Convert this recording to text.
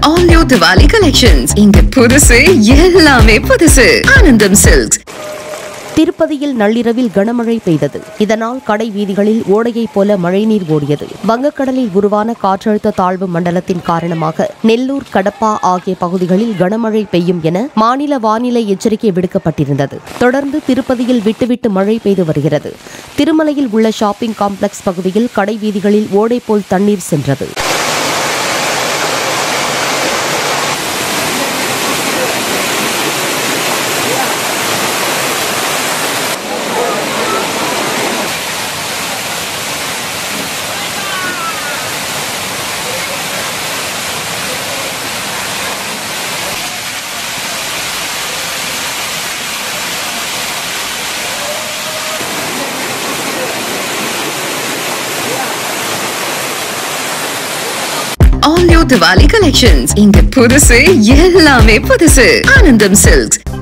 All new Diwali collections. இங்க புதுசு எல்லாமே புதுசு ஆனந்தம் சில்க்ஸ் திருப்பதியில் நள்ளிரவில் கனமழை பெய்தது இதனால் கடை வீதிகளில் ஓடையைப் போல மழைநீர் ஓடியது வங்கக்கடலில் உருவான காற்றழுத்த தாழ்வு மண்டலத்தின் காரணமாக நெல்லூர் கடப்பா ஆகிய பகுதிகளில் கனமழை பெய்யும் என மாநில வானிலை எச்சரிக்கை விடுக்கப்பட்டிருந்தது தொடர்ந்து திருப்பதியில் விட்டுவிட்டு மழை பெய்து வருகிறது திருமலையில் உள்ள ஷாப்பிங் காம்ப்ளெக்ஸ் பகுதியில் கடை வீதிகளில் ஓடை போல் தண்ணீர் சென்றது All new Diwali collections. இங்க புதுசு எல்லாமே புதுசு ஆனந்தம் சில்க்ஸ்